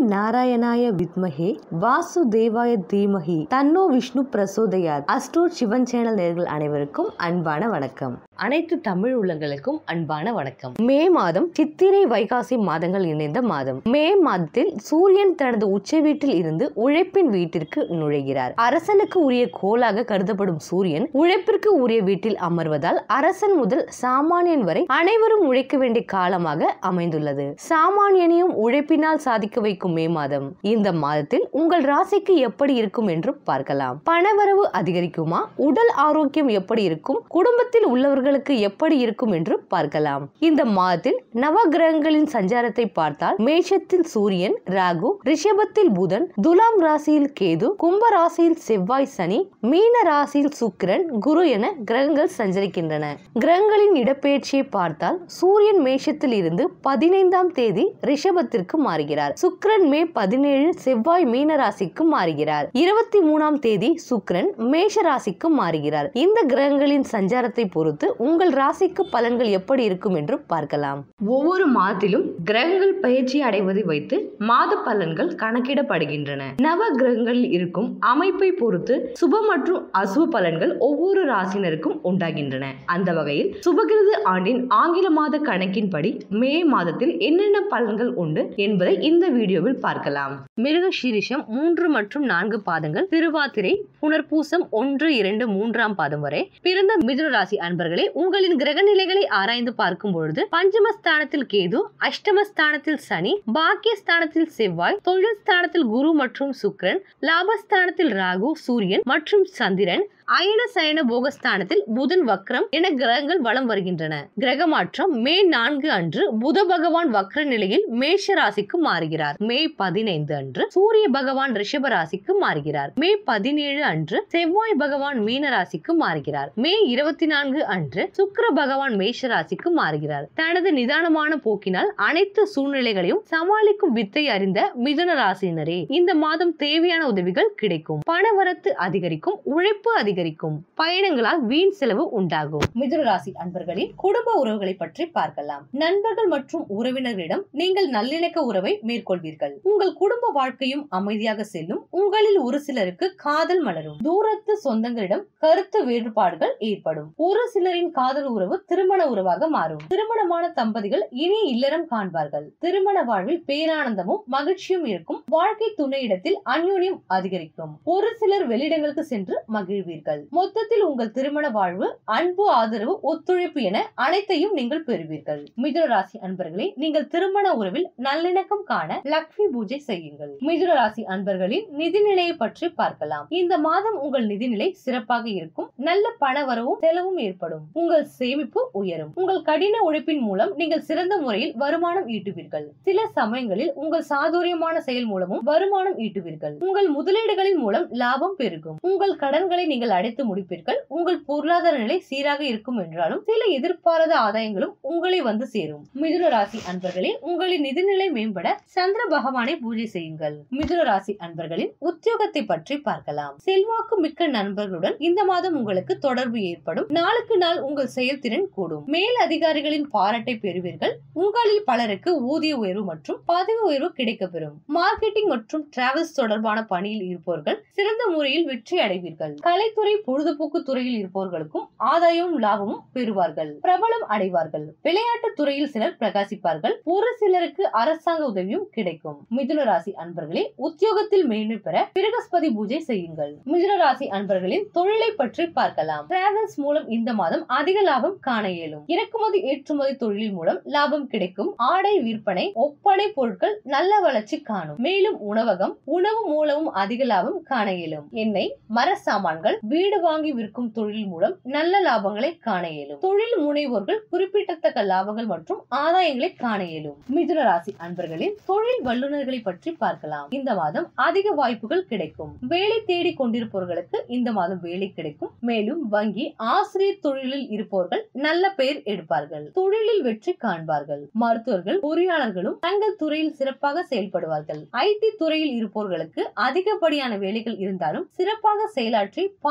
நாராயணாய வித்மஹே வாசுதேவாய தீமஹி தன்னோ விஷ்ணு பிரசோதயாத் அஸ்ட்ரோட் சிவன் சேனல் நேர்கள் அனைவருக்கும் அன்பான வணக்கம் அனைத்து தமிழ் உள்ளங்களுக்கும் அன்பான வணக்கம் மே மாதம் சித்திரை வைகாசி மாதங்கள் இணைந்த மாதம் மே மாதத்தில் சூரியன் தனது உச்ச வீட்டில் இருந்து உழைப்பின் வீட்டிற்கு நுழைகிறார் அரசனுக்கு உரிய கோலாக கருதப்படும் சூரியன் உழைப்பிற்கு உரிய வீட்டில் அமர்வதால் அரசன் முதல் சாமானியன் வரை அனைவரும் உழைக்க வேண்டிய காலமாக அமைந்துள்ளது சாமானியனையும் உழைப்பினால் சாதிக்க வைக்கும் மே மாதம் இந்த மாதத்தில் உங்கள் ராசிக்கு எப்படி இருக்கும் என்று பார்க்கலாம் பணவரவு அதிகரிக்குமா உடல் ஆரோக்கியம் எப்படி இருக்கும் குடும்பத்தில் உள்ளவர்களுக்கு எப்படி இருக்கும் என்று பார்க்கலாம் இந்த மாதத்தில் நவ கிரகங்களின் சஞ்சாரத்தை பார்த்தால் மேஷத்தில் சூரியன் ராகு ரிஷபத்தில் புதன் துலாம் ராசியில் கேது கும்ப ராசியில் செவ்வாய் சனி மீன ராசியில் சுக்கிரன் குரு என கிரகங்கள் சஞ்சரிக்கின்றன கிரகங்களின் இடப்பெயர்ச்சியை பார்த்தால் சூரியன் மேஷத்தில் இருந்து பதினைந்தாம் தேதி ரிஷபத்திற்கு மாறுகிறார் சுக்கிரன் மே பதினேழு செவ்வாய் மீன ராசிக்கு மாறுகிறார் இருபத்தி மூணாம் தேதி சுக்கிரன் மேஷ ராசிக்கு மாறுகிறார் இந்த கிரகங்களின் சஞ்சாரத்தை பொறுத்து உங்கள் ராசிக்கு பலன்கள் எப்படி இருக்கும் என்று பார்க்கலாம் ஒவ்வொரு மாதத்திலும் கிரகங்கள் பயிற்சி அடைவதை வைத்து மாத பலன்கள் கணக்கிடப்படுகின்றன நவ கிரகங்களில் இருக்கும் அமைப்பை பொறுத்து சுப மற்றும் அசுப பலன்கள் ஒவ்வொரு ராசினருக்கும் உண்டாகின்றன அந்த வகையில் சுபகிருது ஆண்டின் ஆங்கில மாத கணக்கின்படி மே மாதத்தில் என்னென்ன பலன்கள் உண்டு என்பதை இந்த வீடியோவில் பார்க்கலாம் மிருக சீரிஷம் மூன்று மற்றும் நான்கு பாதங்கள் திருவாதிரை புனர்பூசம் ஒன்று இரண்டு மூன்றாம் பாதம் வரை பிறந்த மிதுன ராசி அன்பர்களே உங்களின் கிரக நிலைகளை ஆராய்ந்து பார்க்கும் பொழுது பஞ்சமஸ்தானத்தில் கேது அஷ்டமஸ்தானத்தில் சனி பாக்கியஸ்தானத்தில் செவ்வாய் தொழில் ஸ்தானத்தில் குரு மற்றும் சுக்கிரன் லாபஸ்தானத்தில் ராகு சூரியன் மற்றும் சந்திரன் அயன சயன போகஸ்தானத்தில் புதன் வக்ரம் என கிரகங்கள் வலம் வருகின்றன கிரக மாற்றம் மே நான்கு அன்று புத பகவான் வக்ர நிலையில் மேஷ ராசிக்கு மாறுகிறார் மே பதினைந்து அன்று சூரிய பகவான் ரிஷப ராசிக்கு மாறுகிறார் மே பதினேழு அன்று செவ்வாய் பகவான் மீன ராசிக்கு மாறுகிறார் மே இருபத்தி நான்கு அன்று சுக்கிர பகவான் மேஷ ராசிக்கு மாறுகிறார் தனது நிதானமான போக்கினால் அனைத்து சூழ்நிலைகளையும் சமாளிக்கும் வித்தை அறிந்த மிதுன ராசியினரே இந்த மாதம் தேவையான உதவிகள் கிடைக்கும் பணவரத்து அதிகரிக்கும் உழைப்பு அதிகரிக்கும் பயணங்களால் வீண் செலவு உண்டாகும் மிதுன ராசி அன்பர்களின் குடும்ப உறவுகளை பற்றி பார்க்கலாம் நண்பர்கள் மற்றும் உறவினர்களிடம் நீங்கள் நல்லிணக்க உறவை மேற்கொள்வீர்கள் உங்கள் குடும்ப வாழ்க்கையும் அமைதியாக செல்லும் உங்களில் ஒரு சிலருக்கு காதல் மலரும் தூரத்து சொந்தங்களிடம் கருத்து வேறுபாடுகள் ஏற்படும் ஒரு சிலரின் காதல் உறவு திருமண உறவாக மாறும் திருமணமான தம்பதிகள் இனி இல்லறம் காண்பார்கள் திருமண வாழ்வில் பேரானந்தமும் மகிழ்ச்சியும் இருக்கும் வாழ்க்கை துணையிடத்தில் அந்யோன்யம் அதிகரிக்கும் ஒரு சிலர் வெளியிடங்களுக்கு சென்று மகிழ்வீர்கள் மொத்தத்தில் உங்கள் திருமண வாழ்வு அன்பு ஆதரவு ஒத்துழைப்பு என அனைத்தையும் நீங்கள் பெறுவீர்கள் மிதுன ராசி அன்பர்களே நீங்கள் திருமண உறவில் நல்லிணக்கம் காண லக்ஷ்மி பூஜை செய்யுங்கள் மிதுன ராசி அன்பர்களின் நிதிநிலையை பற்றி பார்க்கலாம் இந்த மாதம் உங்கள் நிதிநிலை சிறப்பாக இருக்கும் நல்ல பண வரவும் செலவும் ஏற்படும் உங்கள் சேமிப்பு உயரும் உங்கள் கடின உழைப்பின் மூலம் நீங்கள் சிறந்த முறையில் வருமானம் ஈட்டுவீர்கள் சில சமயங்களில் உங்கள் சாதுரியமான செயல் மூலமும் வருமானம் ஈட்டுவீர்கள் உங்கள் முதலீடுகளின் மூலம் லாபம் பெருகும் உங்கள் கடன்களை நீங்கள் அடைத்து முடிப்பீர்கள் உங்கள் பொருளாதார நிலை சீராக இருக்கும் என்றாலும் சில எதிர்பாராத ஆதாயங்களும் உங்களை வந்து சேரும் மிதுன ராசி அன்பர்களே உங்களின் நிதிநிலை மேம்பட சந்திர பகவானை பூஜை செய்யுங்கள் மிதுன ராசி அன்பர்களின் உத்தியோகத்தை பற்றி பார்க்கலாம் செல்வாக்கு மிக்க நண்பர்களுடன் இந்த மாதம் உங்களுக்கு தொடர்பு ஏற்படும் நாளுக்கு நாள் உங்கள் செயல்திறன் கூடும் மேல் அதிகாரிகளின் பாராட்டை பெறுவீர்கள் உங்களில் பலருக்கு ஊதிய உயர்வு மற்றும் பதவி உயர்வு கிடைக்கப்பெறும் மார்க்கெட்டிங் மற்றும் டிராவல்ஸ் தொடர்பான பணியில் இருப்பவர்கள் சிறந்த முறையில் வெற்றி அடைவீர்கள் கலைத்துறை பொழுதுபோக்கு துறையில் இருப்பவர்களுக்கும் ஆதாயமும் லாபமும் பெறுவார்கள் பிரபலம் அடைவார்கள் விளையாட்டு துறையில் சிலர் பிரகாசிப்பார்கள் ஒரு சிலருக்கு அரசாங்க உதவியும் கிடைக்கும் மிதுன ராசி அன்பர்களே உத்தியோகத்தில் மேன்மை பெற பிரகஸ்பதி பூஜை செய்யுங்கள் மிதுன ராசி அன்பர்களின் தொழிலை பற்றி பார்க்கலாம் டிராவல்ஸ் மூலம் இந்த மாதம் அதிக லாபம் காண இயலும் இறக்குமதி ஏற்றுமதி தொழிலின் மூலம் லாபம் கிடைக்கும் ஆடை விற்பனை ஒப்பனை பொருட்கள் நல்ல வளர்ச்சி காணும் மேலும் உணவகம் உணவு மூலமும் அதிக லாபம் காண இயலும் எண்ணெய் மர சாமான்கள் வீடு வாங்கி விற்கும் தொழில் மூலம் நல்ல லாபங்களை காண இயலும் தொழில் முனைவோர்கள் குறிப்பிடத்தக்க லாபங்கள் மற்றும் ஆதாயங்களை காண இயலும் மிதுன ராசி அன்பர்களின் தொழில் வல்லுநர்களை பற்றி பார்க்கலாம் இந்த மாதம் அதிக வாய்ப்புகள் கிடைக்கும் வேலை தேடி கொண்டிருப்பவர்களுக்கு இந்த மாதம் வேலை கிடைக்கும் மேலும் வங்கி ஆசிரியர் தொழிலில் இருப்பவர்கள் நல்ல பெயர் எடுப்பார்கள் தொழிலில் வெற்றி காண்பார்கள் மருத்துவர்கள் பொறியாளர்களும் தங்கள் துறையில் சிறப்பாக செயல்படுவார்கள் ஐடி துறையில் இருப்பவர்களுக்கு அதிகப்படியான வேலைகள் இருந்தாலும் சிறப்பாக செயலாற்றி பாராட்டு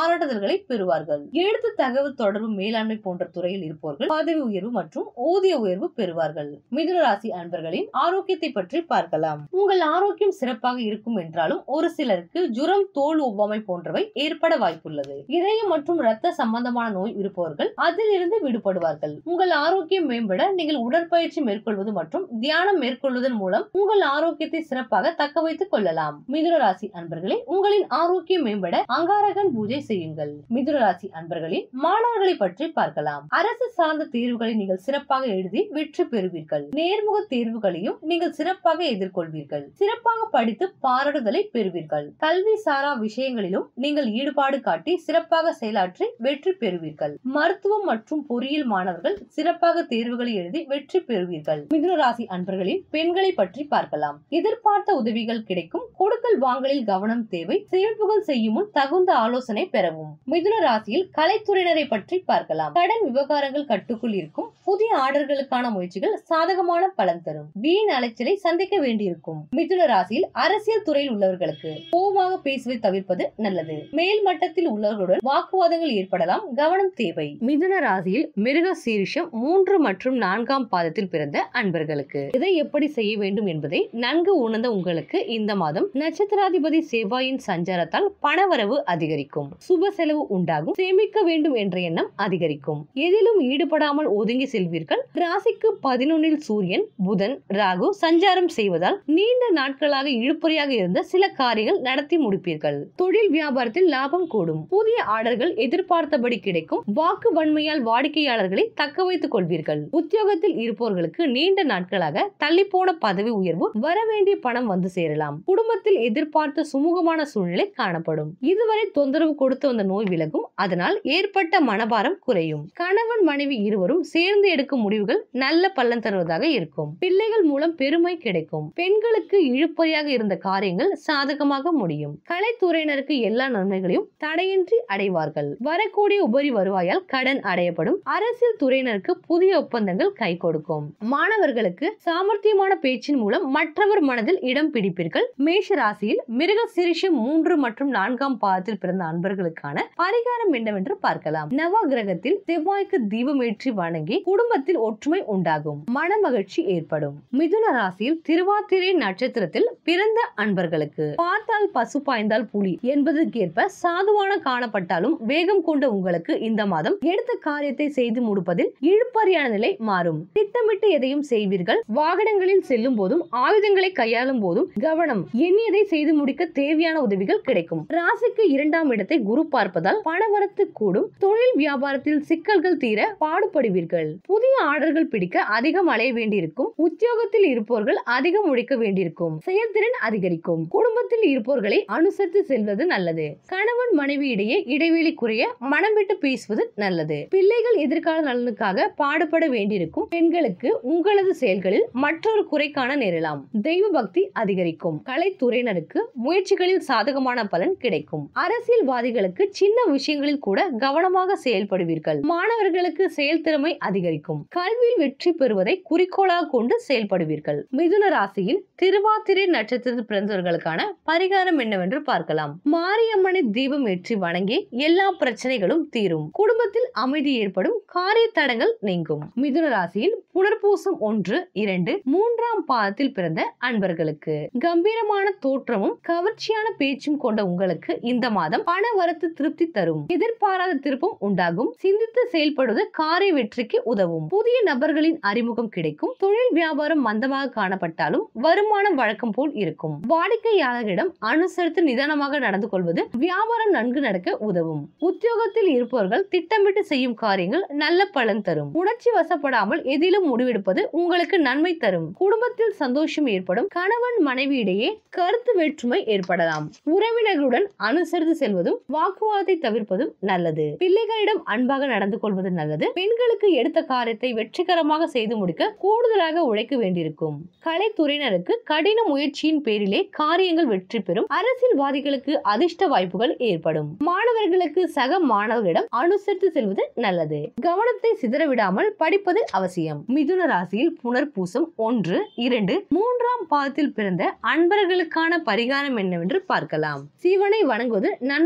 பாராட்டுதல்களை பெறுவார்கள் எழுத்து தகவல் தொடர்பு மேலாண்மை போன்ற துறையில் இருப்பவர்கள் பதவி உயர்வு மற்றும் ஊதிய உயர்வு பெறுவார்கள் மிதுன ராசி அன்பர்களின் ஆரோக்கியத்தை பற்றி பார்க்கலாம் உங்கள் ஆரோக்கியம் சிறப்பாக இருக்கும் என்றாலும் ஒரு சிலருக்கு ஜுரம் தோல் ஒவ்வாமை போன்றவை ஏற்பட வாய்ப்புள்ளது இதயம் மற்றும் இரத்த சம்பந்தமான நோய் இருப்பவர்கள் அதிலிருந்து விடுபடுவார்கள் உங்கள் ஆரோக்கியம் மேம்பட நீங்கள் உடற்பயிற்சி மேற்கொள்வது மற்றும் தியானம் மேற்கொள்வதன் மூலம் உங்கள் ஆரோக்கியத்தை சிறப்பாக தக்க வைத்துக் கொள்ளலாம் மிதுன ராசி அன்பர்களே உங்களின் ஆரோக்கியம் மேம்பட அங்காரகன் பூஜை செய்யுங்கள் மிதுன ராசி அன்பர்களின் மாணவர்களை பற்றி பார்க்கலாம் அரசு சார்ந்த தேர்வுகளை நீங்கள் சிறப்பாக எழுதி வெற்றி பெறுவீர்கள் நேர்முக தேர்வுகளையும் நீங்கள் சிறப்பாக எதிர்கொள்வீர்கள் சிறப்பாக படித்து பாராட்டுதலை பெறுவீர்கள் கல்வி சாரா விஷயங்களிலும் நீங்கள் ஈடுபாடு காட்டி சிறப்பாக செயலாற்றி வெற்றி பெறுவீர்கள் மருத்துவம் மற்றும் பொறியியல் மாணவர்கள் சிறப்பாக தேர்வுகளை எழுதி வெற்றி பெறுவீர்கள் மிதுன ராசி அன்பர்களின் பெண்களை பற்றி பார்க்கலாம் எதிர்பார்த்த உதவிகள் கிடைக்கும் கொடுக்கல் வாங்கலில் கவனம் தேவை சேமிப்புகள் செய்யும் முன் தகுந்த ஆலோசனை பெறவும் மிதுன ராசியில் கலைத்துறையினரை பற்றி பார்க்கலாம் கடன் விவகாரங்கள் கட்டுக்குள் இருக்கும் புதிய ஆர்டர்களுக்கான முயற்சிகள் சாதகமான பலன் தரும் வீண் அலைச்சலை சந்திக்க வேண்டியிருக்கும் மிதுன ராசியில் அரசியல் துறையில் உள்ளவர்களுக்கு கோபமாக பேசுவதை தவிர்ப்பது நல்லது மேல் மட்டத்தில் உள்ளவர்களுடன் வாக்குவாதங்கள் ஏற்படலாம் கவனம் தேவை மிதுன ராசியில் மிருக சீரிஷம் மூன்று மற்றும் நான்காம் பாதத்தில் பிறந்த அன்பர்களுக்கு இதை எப்படி செய்ய வேண்டும் என்பதை நன்கு உணர்ந்த உங்களுக்கு இந்த மாதம் நட்சத்திராதிபதி செவ்வாயின் சஞ்சாரத்தால் பணவரவு அதிகரிக்கும் சுப செலவு உண்டாகும் சேமிக்க வேண்டும் என்ற எண்ணம் அதிகரிக்கும் எதிலும் ஈடுபடாமல் ஒதுங்கி செல்வீர்கள் ராசிக்கு பதினொன்னில் சூரியன் புதன் ராகு சஞ்சாரம் செய்வதால் நீண்ட நாட்களாக இழுபறியாக இருந்த சில காரியங்கள் நடத்தி முடிப்பீர்கள் தொழில் வியாபாரத்தில் லாபம் கூடும் புதிய ஆர்டர்கள் எதிர்பார்த்தபடி கிடைக்கும் வாக்கு வன்மையால் வாடிக்கையாளர்களை தக்க வைத்துக் கொள்வீர்கள் உத்தியோகத்தில் இருப்பவர்களுக்கு நீண்ட நாட்களாக தள்ளிப்போன பதவி உயர்வு வரவேண்டிய பணம் வந்து சேரலாம் குடும்பத்தில் எதிர்பார்த்த சுமூகமான சூழ்நிலை காணப்படும் இதுவரை தொந்தரவு கொடுத்து வந்த நோய் விலகும் அதனால் ஏற்பட்ட மனபாரம் குறையும் கணவன் மனைவி இருவரும் சேர்ந்து எடுக்கும் முடிவுகள் நல்ல பலன் தருவதாக இருக்கும் பிள்ளைகள் மூலம் பெருமை கிடைக்கும் பெண்களுக்கு இழுப்பறியாக இருந்த காரியங்கள் சாதகமாக முடியும் கலைத்துறையினருக்கு எல்லா நன்மைகளையும் தடையின்றி அடைவார்கள் வரக்கூடிய உபரி வருவாயால் கடன் அடையப்படும் அரசியல் துறையினருக்கு புதிய ஒப்பந்தங்கள் கை கொடுக்கும் மாணவர்களுக்கு சாமர்த்தியமான பேச்சின் மூலம் மற்றவர் மனதில் இடம் பிடிப்பீர்கள் மேஷ ராசியில் மிருக சிரிஷம் மூன்று மற்றும் நான்காம் பாதத்தில் பிறந்த அன்பர்களுக்கான பரிகாரம் என்னவென்று பார்க்கலாம் நவ கிரகத்தில் செவ்வாய்க்கு தீபம் ஏற்றி வணங்கி குடும்பத்தில் ஒற்றுமை உண்டாகும் மன மகிழ்ச்சி ஏற்படும் மிதுன ராசியில் திருவாதிரை நட்சத்திரத்தில் பிறந்த அன்பர்களுக்கு பார்த்தால் பசு பாய்ந்தால் புலி என்பதற்கேற்ப சாதுவான காணப்பட்டாலும் வேகம் கொண்ட உங்களுக்கு இந்த மாதம் எடுத்த காரியத்தை செய்து முடிப்பதில் இழுப்பறியான நிலை மாறும் திட்டமிட்டு எதையும் செய்வீர்கள் வாகனங்களில் செல்லும் போதும் ஆயுதங்களை கையாளும் போதும் கவனம் எண்ணியதை செய்து முடிக்க தேவையான உதவிகள் கிடைக்கும் ராசிக்கு இரண்டாம் இடத்தை குரு பார்ப்பதால் பணவரத்து கூடும் தொழில் வியாபாரத்தில் சிக்கல்கள் தீர பாடுபடுவீர்கள் புதிய ஆர்டர்கள் பிடிக்க அதிகம் அலைய வேண்டியிருக்கும் உத்தியோகத்தில் இருப்பவர்கள் அதிகம் உழைக்க வேண்டியிருக்கும் செயல்திறன் அதிகரிக்கும் குடும்பத்தில் இருப்பவர்களை அனுசரித்து செல்வது நல்லது கணவன் மனைவி இடையே இடைவெளி குறைய மனம் விட்டு பேசுவது நல்லது பிள்ளைகள் எதிர்கால நலனுக்காக பாடுபட வேண்டியிருக்கும் பெண்களுக்கு உங்களது செயல்களில் மற்றொரு குறை காண நேரலாம் தெய்வ பக்தி அதிகரிக்கும் கலைத்துறையினருக்கு முயற்சிகளில் சாதகமான பலன் கிடைக்கும் அரசியல்வாதிகளுக்கு சின்ன விஷயங்களில் கூட கவனமாக செயல்படுவீர்கள் மாணவர்களுக்கு செயல்திறமை அதிகரிக்கும் கல்வியில் வெற்றி பெறுவதை குறிக்கோளாக கொண்டு செயல்படுவீர்கள் மிதுன ராசியில் திருவாதிரை நட்சத்திரத்தில் பிறந்தவர்களுக்கான பரிகாரம் என்னவென்று பார்க்கலாம் மாரியம்மனை தீபம் ஏற்றி வணங்கி எல்லா பிரச்சனைகளும் தீரும் குடும்பத்தில் அமைதி ஏற்படும் காரிய தடங்கள் நீங்கும் மிதுன ராசியில் புனர்பூசம் ஒன்று இரண்டு மூன்றாம் பாதத்தில் பிறந்த அன்பர்களுக்கு கம்பீரமான தோற்றமும் கவர்ச்சியான பேச்சும் கொண்ட உங்களுக்கு இந்த மாதம் பண வரத்து திருப்தி தரும் எதிர்பாராத திருப்பம் உண்டாகும் சிந்தித்து செயல்படுவது காரிய வெற்றிக்கு உதவும் புதிய நபர்களின் அறிமுகம் கிடைக்கும் தொழில் வியாபாரம் மந்தமாக காணப்பட்டாலும் வருமானம் வழக்கம் போல் இருக்கும் வாடிக்கையாளர்களிடம் அனுசரித்து நிதானமாக நடந்து கொள்வது வியாபாரம் நன்கு நடக்க உதவும் உத்தியோகத்தில் இருப்பவர்கள் திட்டமிட்டு செய்யும் காரியங்கள் நல்ல பலன் தரும் உணர்ச்சி வசப்படாமல் எதிலும் முடிவெடுப்பது உங்களுக்கு நன்மை தரும் குடும்பத்தில் சந்தோஷம் ஏற்படும் கணவன் மனைவி இடையே கருத்து வேற்றுமை ஏற்படலாம் உறவினர்களுடன் அனுசரித்து செல்வதும் வாக்குவாதத்தை தவிர்ப்பதும் நல்லது பிள்ளைகளிடம் அன்பாக நடந்து கொள்வது நல்லது பெண்களுக்கு எடுத்த காரியத்தை வெற்றிகரமாக செய்து முடிக்க கூடுதலாக உழைக்க வேண்டியிருக்கும் கலைத்துறையினருக்கு கடின முயற்சியின் பேரிலே காரியங்கள் வெற்றி பெறும் அரசியல்வாதிகளுக்கு அதிர்ஷ்ட வாய்ப்புகள் ஏற்படும் மாணவர்களுக்கு சக மாணவர்களிடம் அனுசரித்து செல்வது நல்லது கவனத்தை சிதறவிடாமல் படிப்பது அவசியம் மிதுன ராசியில் புனர்பூசம் ஒன்று இரண்டு மூன்றாம் பாதத்தில் பிறந்த அன்பர்களுக்கான பரிகாரம் என்னவென்று பார்க்கலாம் சிவனை வணங்குவது நன்மையை தரும்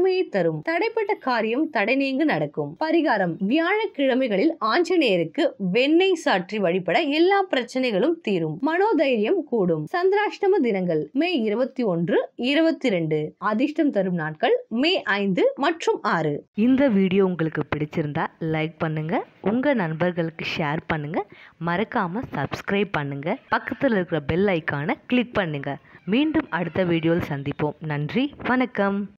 வரும் தடைப்பட்ட காரியம் தடை நீங்கு நடக்கும் பரிகாரம் வியாழக்கிழமைகளில் ஆஞ்சநேயருக்கு வெண்ணெய் சாற்றி வழிபட எல்லா பிரச்சனைகளும் தீரும் மனோதைரியம் கூடும் சந்திராஷ்டம தினங்கள் மே இருபத்தி ஒன்று இருபத்தி ரெண்டு அதிர்ஷ்டம் தரும் நாட்கள் மே ஐந்து மற்றும் ஆறு இந்த வீடியோ உங்களுக்கு பிடிச்சிருந்தா லைக் பண்ணுங்க உங்க நண்பர்களுக்கு ஷேர் பண்ணுங்க மறக்காம சப்ஸ்கிரைப் பண்ணுங்க பக்கத்தில் இருக்கிற பெல் ஐக்கானை கிளிக் பண்ணுங்க மீண்டும் அடுத்த வீடியோவில் சந்திப்போம் நன்றி வணக்கம்